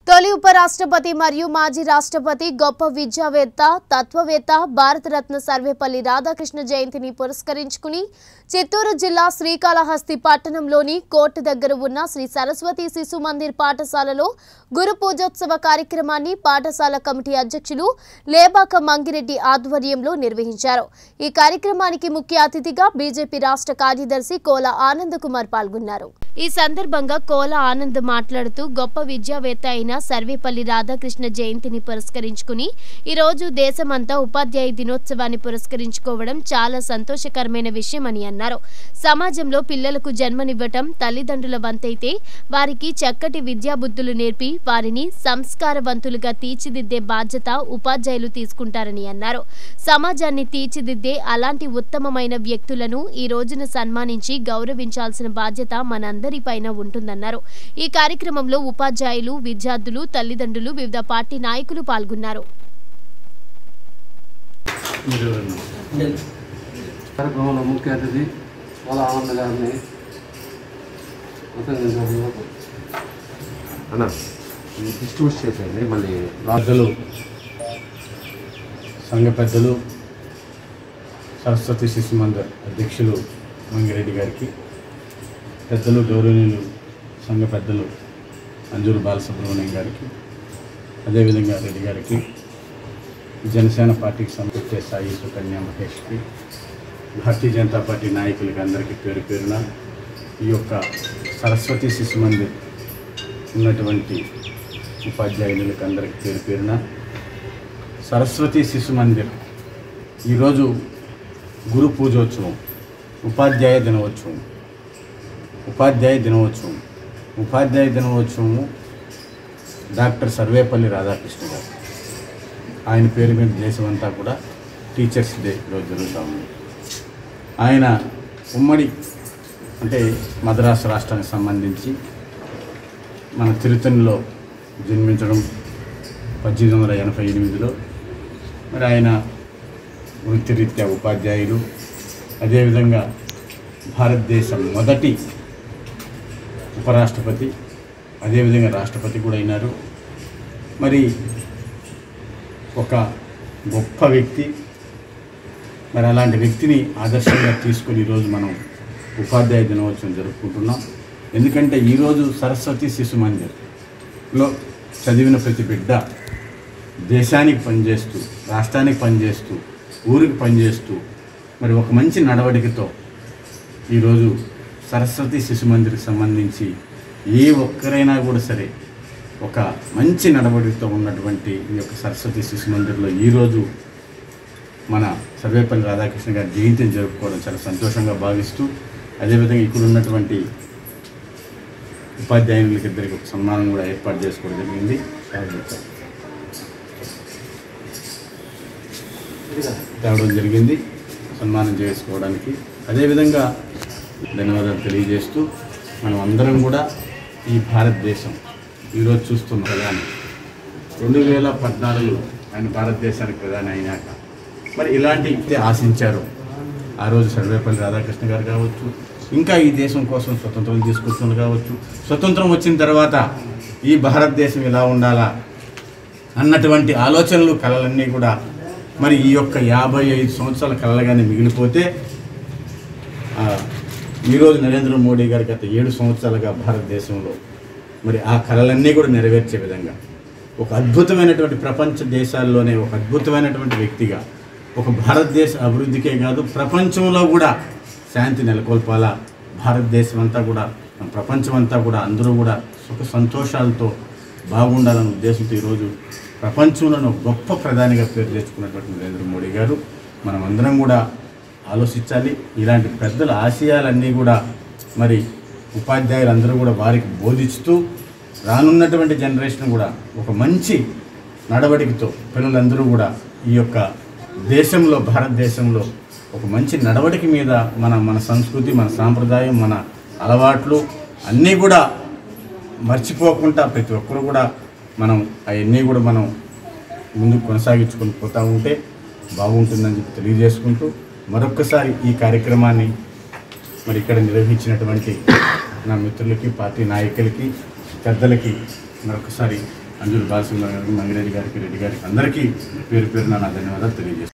తొలి ఉపరాష్ట్రపతి మరియు మాజీ రాష్ట్రపతి గొప్ప విద్యావేత్త తత్వవేత్త భారతరత్న సర్వేపల్లి రాధాకృష్ణ జయంతిని పురస్కరించుకుని చిత్తూరు జిల్లా శ్రీకాళహస్తి పట్టణంలోని కోర్టు దగ్గర ఉన్న శ్రీ సరస్వతి శిశు మందిర్ పాఠశాలలో గురు పూజోత్సవ కార్యక్రమాన్ని పాఠశాల కమిటీ అధ్యక్షులు లేబాక మంగిరెడ్డి ఆధ్వర్యంలో నిర్వహించారు ఈ కార్యక్రమానికి ముఖ్య అతిథిగా బీజేపీ రాష్ట్ర కార్యదర్శి కోల ఆనంద్ కుమార్ పాల్గొన్నారు ఈ సందర్భంగా కోల ఆనంద్ మాట్లాడుతూ గొప్ప విద్యావేత్త అయిన సర్వేపల్లి రాధాకృష్ణ జయంతిని పురస్కరించుకుని ఈ రోజు దేశమంతా ఉపాధ్యాయ దినోత్సవాన్ని పురస్కరించుకోవడం చాలా సంతోషకరమైన విషయమని అన్నారు సమాజంలో పిల్లలకు జన్మనివ్వటం తల్లిదండ్రుల వంతైతే వారికి చక్కటి విద్యాబుద్ధులు నేర్పి వారిని సంస్కారవంతులుగా తీర్చిదిద్దే బాధ్యత ఉపాధ్యాయులు తీసుకుంటారని అన్నారు సమాజాన్ని తీర్చిదిద్దే అలాంటి ఉత్తమమైన వ్యక్తులను ఈ రోజున సన్మానించి గౌరవించాల్సిన బాధ్యత మనందరిపైన ఉంటుందన్నారు ఈ కార్యక్రమంలో ఉపాధ్యాయులు విద్యార్థులు తల్లిదండ్రులు వివిధ పార్టీ నాయకులు పాల్గొన్నారు మీరు కార్యక్రమంలో ముఖ్య అతిథి వాళ్ళ ఆనంద్ గారిని కృతజ్ఞతలు అన్న ఇది డిస్ట్రిబ్యూట్ చేసేయండి మళ్ళీ పెద్దలు సంఘ పెద్దలు సరస్వతి శిశు మందిర్ అధ్యక్షులు మంగిరెడ్డి గారికి పెద్దలు గౌరవనీయులు సంఘ పెద్దలు అంజూరు బాలసుబ్రహ్మణ్యం గారికి అదేవిధంగా రెడ్డి గారికి జనసేన పార్టీకి సంబంధించే సాయి సుకన్య మహేష్కి భారతీయ జనతా పార్టీ నాయకులకి అందరికీ పేరు పేరున ఈ యొక్క సరస్వతి శిశు మందిర్ ఉన్నటువంటి ఉపాధ్యాయులకు అందరికీ పేరు పేరున సరస్వతి శిశు మందిర్ ఈరోజు గురు పూజోత్సవం ఉపాధ్యాయ దినోత్సవం ఉపాధ్యాయ దినోత్సవం ఉపాధ్యాయ దినోత్సవము డాక్టర్ సర్వేపల్లి రాధాకృష్ణ గారు ఆయన పేరు మీద దేశమంతా కూడా టీచర్స్ డే ఈరోజు జరుగుతూ ఉంది ఆయన ఉమ్మడి అంటే మద్రాసు రాష్ట్రానికి సంబంధించి మన తిరుతనిలో జన్మించడం పద్దెనిమిది వందల ఎనభై ఎనిమిదిలో మరి ఆయన వృత్తిరీత్యా ఉపాధ్యాయులు అదేవిధంగా భారతదేశం మొదటి ఉపరాష్ట్రపతి అదేవిధంగా రాష్ట్రపతి కూడా అయినారు మరి ఒక గొప్ప వ్యక్తి మరి అలాంటి వ్యక్తిని ఆదర్శంగా తీసుకొని ఈరోజు మనం ఉపాధ్యాయ దినోత్సవం జరుపుకుంటున్నాం ఎందుకంటే ఈరోజు సరస్వతి శిశు మందిర్లో చదివిన ప్రతి బిడ్డ దేశానికి పనిచేస్తూ రాష్ట్రానికి పనిచేస్తూ ఊరికి పనిచేస్తూ మరి ఒక మంచి నడవడికతో ఈరోజు సరస్వతి శిశు మందిర్కి సంబంధించి ఏ ఒక్కరైనా కూడా సరే ఒక మంచి నడవడికతో ఉన్నటువంటి ఈ యొక్క సరస్వతి శిశు మందిర్లో ఈరోజు మన సర్వేపల్లి రాధాకృష్ణ గారి జయంతిని జరుపుకోవడం చాలా సంతోషంగా భావిస్తూ అదేవిధంగా ఇక్కడ ఉన్నటువంటి ఉపాధ్యాయులకి ఇద్దరికి ఒక సన్మానం కూడా ఏర్పాటు చేసుకోవడం జరిగింది తేవడం జరిగింది సన్మానం చేసుకోవడానికి అదేవిధంగా ధన్యవాదాలు తెలియజేస్తూ మనం అందరం కూడా ఈ భారతదేశం ఈరోజు చూస్తున్న ప్రధాని రెండు వేల పద్నాలుగులో ఆయన భారతదేశానికి ప్రధాని అయినాక మరి ఇలాంటి వ్యక్తి ఆశించారు ఆ రోజు సర్వేపల్లి రాధాకృష్ణ గారు కావచ్చు ఇంకా ఈ దేశం కోసం స్వతంత్రం తీసుకొస్తున్నారు కావచ్చు స్వతంత్రం వచ్చిన తర్వాత ఈ భారతదేశం ఇలా ఉండాలా అన్నటువంటి ఆలోచనలు కళలన్నీ కూడా మరి ఈ యొక్క యాభై ఐదు సంవత్సరాల కళలుగానే మిగిలిపోతే ఆ, ఈరోజు నరేంద్ర మోడీ గారి గత ఏడు సంవత్సరాలుగా భారతదేశంలో మరి ఆ కళలన్నీ కూడా నెరవేర్చే విధంగా ఒక అద్భుతమైనటువంటి ప్రపంచ దేశాల్లోనే ఒక అద్భుతమైనటువంటి వ్యక్తిగా ఒక భారతదేశ అభివృద్ధికే కాదు ప్రపంచంలో కూడా శాంతి నెలకొల్పాలా భారతదేశం అంతా కూడా ప్రపంచం అంతా కూడా అందరూ కూడా సుఖ సంతోషాలతో బాగుండాలనే ఉద్దేశంతో ఈరోజు ప్రపంచంలోనే ఒక గొప్ప ప్రధానిగా పేరు తెచ్చుకున్నటువంటి నరేంద్ర మోడీ గారు మనం అందరం కూడా ఆలోచించాలి ఇలాంటి పెద్దల ఆశయాలన్నీ కూడా మరి ఉపాధ్యాయులందరూ కూడా వారికి బోధిస్తూ రానున్నటువంటి జనరేషన్ కూడా ఒక మంచి నడవడికతో పిల్లలందరూ కూడా ఈ యొక్క దేశంలో భారతదేశంలో ఒక మంచి నడవడిక మీద మన మన సంస్కృతి మన సాంప్రదాయం మన అలవాట్లు అన్నీ కూడా మర్చిపోకుండా ప్రతి ఒక్కరు కూడా మనం అవన్నీ కూడా మనం ముందుకు కొనసాగించుకొని పోతూ ఉంటే బాగుంటుందని చెప్పి తెలియజేసుకుంటూ మరొక్కసారి ఈ కార్యక్రమాన్ని మరి ఇక్కడ నిర్వహించినటువంటి నా మిత్రులకి పార్టీ నాయకులకి పెద్దలకి మరొకసారి అంజులు బాలసింహ గారికి మంగిరెడ్డి గారికి రెడ్డి గారికి అందరికీ పేరు పేరున నా ధన్యవాదాలు తెలియజేస్తాను